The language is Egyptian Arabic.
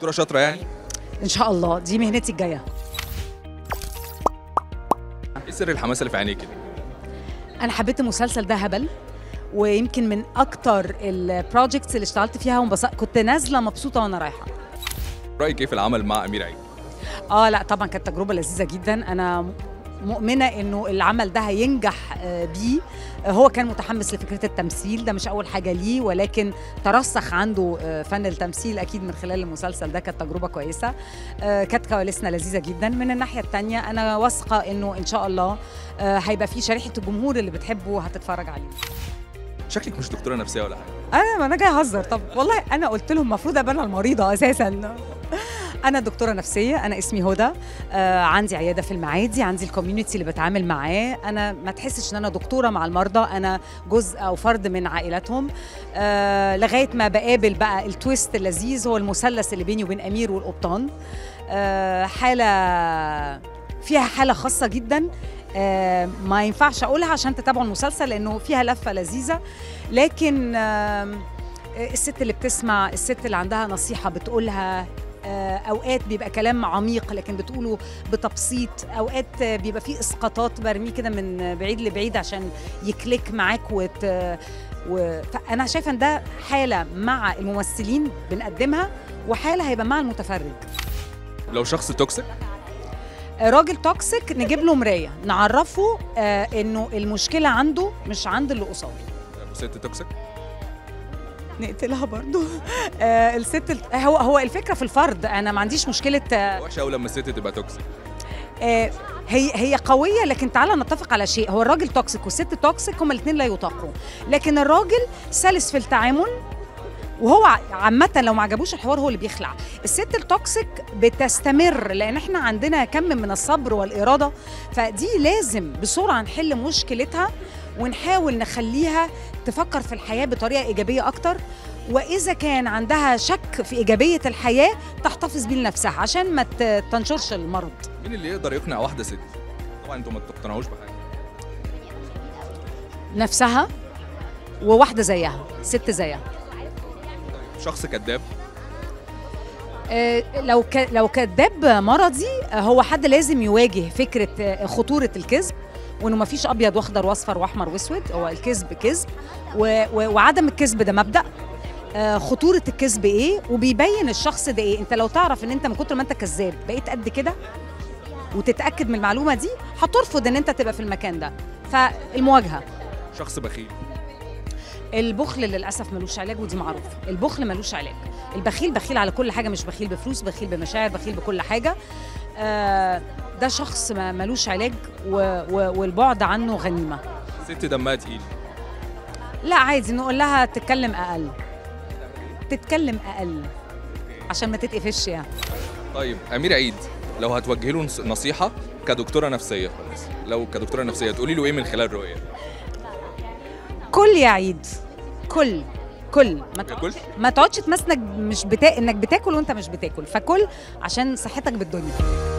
دكتوره شاطره يعني ان شاء الله دي مهنتي الجايه ايه سر الحماس اللي في عينيك كده انا حبيت المسلسل ده هبل ويمكن من اكتر البروجكتس اللي اشتغلت فيها وانبسط كنت نازله مبسوطه وانا رايحه رايك ايه في العمل مع امير عيد اه لا طبعا كانت تجربه لذيذه جدا انا مؤمنه انه العمل ده هينجح آه، بيه آه، هو كان متحمس لفكره التمثيل ده مش اول حاجه ليه ولكن ترسخ عنده آه، فن التمثيل اكيد من خلال المسلسل ده كانت تجربه كويسه آه، كانت كواليسنا لذيذه جدا من الناحيه الثانيه انا واثقه انه ان شاء الله آه، هيبقى في شريحه الجمهور اللي بتحبه هتتفرج عليه شكلك مش دكتوره نفسيه ولا حاجه انا ما انا جاي اهزر طب والله انا قلت لهم المفروض ابقى انا المريضه اساسا انا دكتوره نفسيه انا اسمي هدى آه عندي عياده في المعادي عندي الكوميونتي اللي بتعامل معاه انا ما تحسش ان انا دكتوره مع المرضى انا جزء او فرد من عائلتهم آه لغايه ما بقابل بقى التويست اللذيذ هو المثلث اللي بيني وبين امير والقبطان آه حاله فيها حاله خاصه جدا آه ما ينفعش اقولها عشان تتابعوا المسلسل لانه فيها لفه لذيذه لكن آم، الست اللي بتسمع الست اللي عندها نصيحة بتقولها آه، أوقات بيبقى كلام عميق لكن بتقوله بتبسيط أوقات آه، بيبقى فيه إسقاطات برميه كده من بعيد لبعيد عشان يكليك معاك وت... و... فأنا شايفة إن ده حالة مع الممثلين بنقدمها وحالة هيبقى مع المتفرج لو شخص توكسيك آه، راجل توكسيك نجيب له مراية نعرفه آه إنه المشكلة عنده مش عند اللي قصاده وست توكسيك نقتلها برضو آه الست الت- هو هو الفكره في الفرد انا ما عنديش مشكله آه وحشه قوي لما الست تبقى توكسيك آه، هي هي قويه لكن تعالى نتفق على شيء هو الراجل توكسيك والست توكسيك هما الاثنين لا يطاقوا لكن الراجل سلس في التعامل وهو ع- عامة لو ما عجبوش الحوار هو اللي بيخلع الست التوكسيك بتستمر لأن احنا عندنا كم من الصبر والإرادة فدي لازم بسرعة نحل مشكلتها ونحاول نخليها تفكر في الحياة بطريقة إيجابية أكتر وإذا كان عندها شك في إيجابية الحياة تحتفظ بيه لنفسها عشان ما ت- تنشرش المرض مين اللي يقدر يقنع واحده ست طبعا انتوا ما تقتنعوش بحاجه نفسها وواحدة زيها ست زيها شخص كذاب آه، لو ك... لو كذاب مرضي آه، هو حد لازم يواجه فكره آه، خطوره الكذب وانه ما فيش ابيض واخضر واصفر واحمر واسود هو الكذب كذب و... و... وعدم الكذب ده مبدا آه، خطوره الكذب ايه وبيبين الشخص ده ايه انت لو تعرف ان انت من كتر ما انت كذاب بقيت قد كده وتتاكد من المعلومه دي هترفض ان انت تبقى في المكان ده فالمواجهه شخص بخيل البخل للاسف ملوش علاج ودي معروفه البخل ملوش علاج البخيل بخيل على كل حاجه مش بخيل بفلوس بخيل بمشاعر بخيل بكل حاجه آه ده شخص ما ملوش علاج و و والبعد عنه غنيمه ست دمها تقيل لا عادي نقول لها تتكلم اقل تتكلم اقل عشان ما تتقفش يعني طيب امير عيد لو هتوجه له نص- نصيحه كدكتوره نفسيه خالص لو كدكتوره نفسيه تقولي له ايه من خلال الرؤيه كل يا عيد كل كل ما ياكل؟ تقعدش ما تقعدش تمسنك مش بتا... انك بتاكل وانت مش بتاكل فكل عشان صحتك بالدنيا